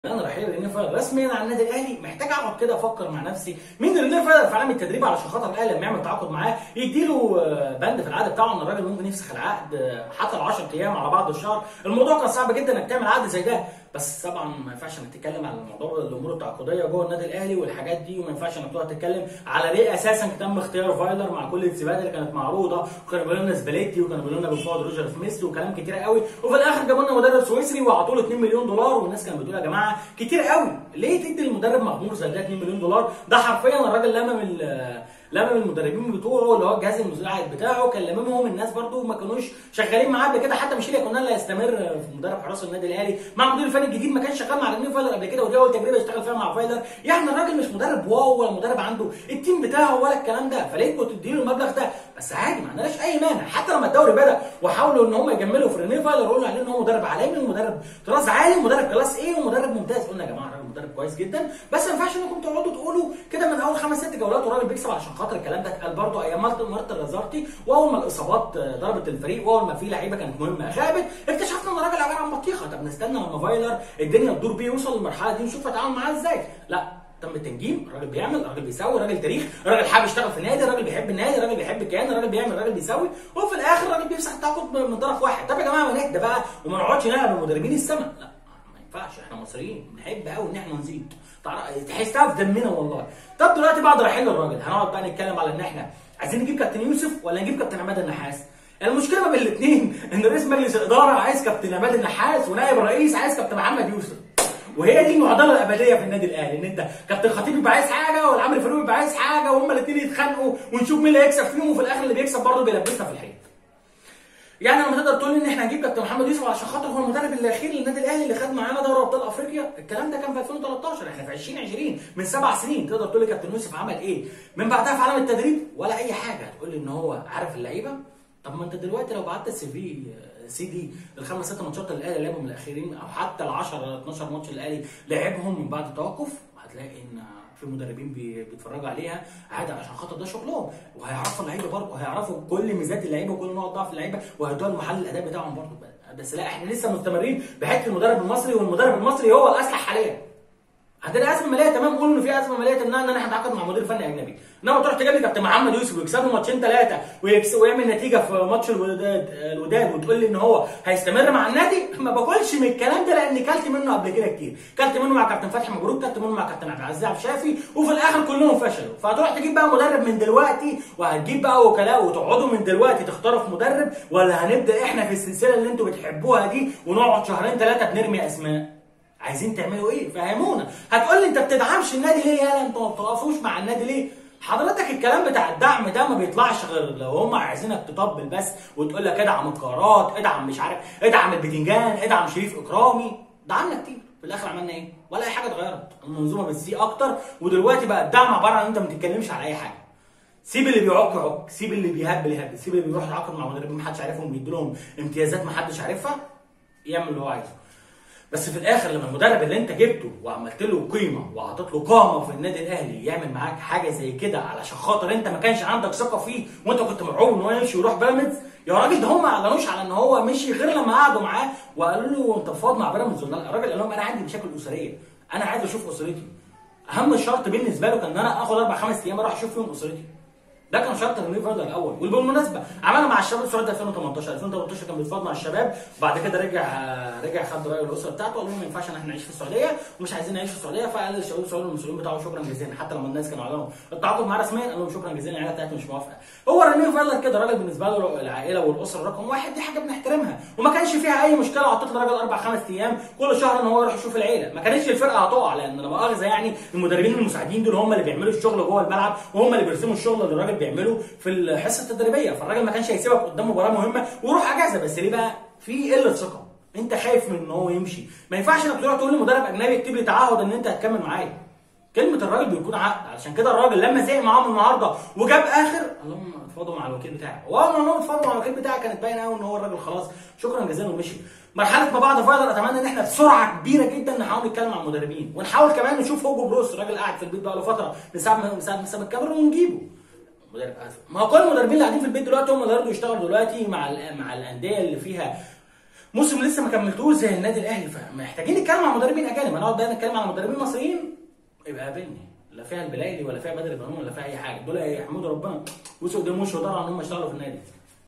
انا رحيل رينيه فايلر رسميا على النادي الاهلي محتاج اقعد كده افكر مع نفسي مين رينيه فايلر في عالم التدريب علشان خاطر الاهلي لما يعمل تعاقد معاه يديله آه، بند في العقد بتاعه ان الراجل ممكن يفسخ العقد آه، حتى ال 10 ايام على بعض الشهر الموضوع كان صعب جدا انك تعمل عقد زي ده بس طبعا ما ينفعش انك تتكلم على الموضوع الامور التعاقديه جوه النادي الاهلي والحاجات دي وما ينفعش انك تقعد تتكلم على ليه اساسا تم اختيار فايلر مع كل الانتسابات اللي كانت معروضه وكانوا بيقولوا لنا سباليتي وكانوا بيقولوا لنا بفاض روجر سميث وكلام كتير قوي وفي الاخر جابوا لنا مدرب سويسري وعطوا له 2 مليون دولار والناس كانت بتقول يا جماعه كتير قوي ليه تدي المدرب مغمور زي ده 2 مليون دولار ده حرفيا الراجل لمم ال- لمم المدربين بتوعه اللي هو الجهاز المساعد بتاعه كان لممهم الناس برضو ما كانوش شغالين معاه قبل كده حتى ميشيل كنا اللي هيستمر في مدرب حراس النادي الاهلي مع المدير الفني الجديد ما كانش شغال مع رينيه فايلر قبل كده ودي اول تجربه يشتغل فيها مع فايلر يعني الراجل مش مدرب واو ولا مدرب عنده التيم بتاعه ولا الكلام ده فليه كنت تديله المبلغ ده بس عادي ما عندناش اي مانع حتى لما الدوري بدا وحاولوا ان هم يجملوا في رينيه فايلر يقولوا عليه ان هو مدرب عالمي ومدرب طراز عالي ومدرب كلاس ايه ومدرب ممتاز قلنا يا جماعه الراجل مدرب كويس جدا بس ما ينفعش انكم تقعدوا تقولوا كده من اول خمس ست جولات والراجل بيكسب عشان خاطر الكلام ده اتقال برضه ايام مارتن مارتن لازارتي واول ما الاصابات ضربت الفريق واول ما في لعيبه كانت مهمه غابت اكتشفنا ان الراجل عباره عن بطيخه طب نستنى لما فايلر الدنيا تدور بيه يوصل للمرحله دي نشوف هيتعامل معاها ازاي لا تم التنجيم الراجل بيعمل الراجل بيسوي الراجل تاريخ الراجل حابب يشتغل في النادي الراجل بيحب النادي الراجل بيحب الكيان الراجل بيعمل الراجل بيسوي وفي الاخر الراجل بيفسح التعاقد من طرف واحد طب يا جماعه ما نهدى بقى وما نقعدش نلعب بمدربين السما لا ما ينفعش احنا مصريين بنحب قوي ان احنا نزيد تعرف- تحسها في دمنا والله طب دلوقتي بعد رحيل الراجل هنقعد بقى نتكلم على ان احنا عايزين نجيب كابتن يوسف ولا نجيب كابتن عماد النحاس المشكله ما بين الاثنين ان رئيس مجلس الاداره عايز كابتن عماد النحاس ونائب الرئيس عايز كابتن محمد يوسف وهي دي المعضله الابديه في النادي الاهلي ان انت كابتن خطيب يبقى عايز حاجه والعمرو فاروق يبقى عايز حاجه وهما الاثنين يتخانقوا ونشوف مين اللي هيكسب فيهم وفي الاخر اللي بيكسب برضه بيلبسنا في الحيط يعني لما تقدر تقول ان احنا هنجيب كابتن محمد يوسف عشان خاطر هو المدرب الاخير للنادي الاهلي اللي خد معانا دوري ابطال افريقيا الكلام ده كان في 2013 احنا في 2020 من سبع سنين تقدر تقول لي كابتن يوسف عمل ايه من بعدها في عالم التدريب ولا اي حاجه هتقول لي ان هو عارف اللعيبه طب ما انت دلوقتي لو بعت السي في سي دي الخمس ست ماتشات اللي الاهلي لعبهم الاخيرين او حتى ال 10 12 ماتش اللي الاهلي لعبهم من بعد التوقف هتلاقي ان في مدربين بي- بيتفرجوا عليها عادي عشان خاطر ده شغلهم وهيعرفوا اللعيبه برضه وهيعرفوا كل ميزات اللعيبه وكل نقط ضعف اللعيبه وهيدوها المحل الاداء بتاعهم برضه بس لا احنا لسه مستمرين بحته المدرب المصري والمدرب المصري هو الاسلح حاليا عندنا ازمه ماليه تمام قول ان في ازمه ماليه تمنعنا ان احنا نتعاقد مع مدير فني اجنبي انما تروح تجيب لي كابتن محمد يوسف ويكسبوا ماتشين ثلاثه ويعمل نتيجه في ماتش الوداد الوداد وتقول لي ان هو هيستمر مع النادي ما باكلش من الكلام ده لان كلت منه قبل كده كتير كلت منه مع كابتن فتحي مبروك كلت منه مع كابتن عبد العزيز عبد الشافي وفي الاخر كلهم فشلوا فهتروح تجيب بقى مدرب من دلوقتي وهتجيب بقى وكلاء وتقعدوا من دلوقتي تختاروا في مدرب ولا هنبدا احنا في السلسله اللي انتوا بتحبوها دي ونقعد شهرين ثلاثه بنرمي اسماء عايزين تعملوا ايه؟ فهمونا هتقول لي انت بتدعمش النادي ليه يالا انتوا ما بتقفوش مع النادي ليه؟ حضرتك الكلام بتاع الدعم ده ما بيطلعش غير لو هم عايزينك تطبل بس وتقول لك ادعم القارات ادعم مش عارف ادعم البتنجان ادعم شريف اكرامي دعمنا كتير في الاخر عملنا ايه؟ ولا اي حاجه اتغيرت المنظومه بتسيء اكتر ودلوقتي بقى الدعم عباره عن انت ما بتتكلمش على اي حاجه سيب اللي بيعك يعك سيب اللي بيهبل يهبل سيب اللي بيروح يتعاقد مع مدربين ما حدش عارفهم ويدي لهم امتيازات ما حدش عارفها يعمل اللي هو عايزه بس في الاخر لما المدرب اللي انت جبته وعملت له قيمه وعطيت له قامه في النادي الاهلي يعمل معاك حاجه زي كده علشان خاطر انت ما كانش عندك ثقه فيه وانت كنت مرعوب ان هو يمشي ويروح بيراميدز يا راجل ده هم ما اعلنوش على ان هو مشي غير لما قعدوا معاه وقالوا له انت فاض مع بيراميدز ولا لا الراجل قال لهم انا عندي مشاكل اسريه انا عايز اشوف اسرتي اهم شرط بالنسبه له كان ان انا اخد اربع خمس ايام اروح اشوف فيهم اسرتي ده كان شرط رينيه فايلر الاول وبالمناسبه عملها مع الشباب السعودي 2018 2018 كان بيتفاوض مع الشباب بعد كده رجع رجع خد راي الاسره بتاعته قال لهم ما ينفعش ان احنا نعيش في السعوديه ومش عايزين نعيش في السعوديه فقال للشباب السعودي المسؤولين بتاعه شكرا جزيلا حتى لما الناس كانوا اعلنوا التعاقد معاه رسميا قال لهم شكرا جزيلا العيله بتاعتي مش موافقه هو رينيه فايلر كده راجل بالنسبه له العائله والاسره رقم واحد دي حاجه بنحترمها وما كانش فيها اي مشكله وحطيت للراجل اربع خمس ايام كل شهر ان هو يروح يشوف العيله ما كانتش الفرقه هتقع لان لا مؤاخذه يعني المدربين المساعدين دول هم اللي بيعملوا الشغل جوه الملعب وهم اللي بيرسموا الشغل اللي الراجل بيعمله في الحصه التدريبيه فالراجل ما كانش هيسيبك قدام مباراه مهمه ويروح اجازه بس ليه بقى في قله ثقه انت خايف من ان هو يمشي ما ينفعش انك تروح تقول لمدرب اجنبي اكتب لي تعهد ان انت هتكمل معايا كلمة الراجل بيكون عقد علشان كده الراجل لما زهق معاهم النهارده وجاب اخر اللهم اتفاضوا مع الوكيل بتاعي واول ما هم اتفاضوا مع الوكيل بتاعي كانت باينه قوي ان هو الراجل خلاص شكرا جزيلا ومشي مرحله ما بعد فايلر اتمنى ان احنا بسرعه كبيره جدا نحاول نتكلم عن المدربين ونحاول كمان نشوف هوجو بروس الراجل قاعد في البيت بقى له فتره من ساعه ما من ساعه ما ساب الكاميرون ونجيبه مدرب ما هو كل المدربين اللي قاعدين في البيت دلوقتي هم اللي يرضوا يشتغلوا دلوقتي مع ال- مع الانديه اللي فيها موسم لسه ما كملتوش زي النادي الاهلي فمحتاجين نتكلم عن مدربين اجانب هنقعد بقى نتكلم عن مدربين مصريين يبقى قابلني لا فيها البلايلي ولا فيها بدر بنون ولا فيها اي حاجه دول يحمدوا ربنا وسوا قدام وشه ودار ان هم يشتغلوا في النادي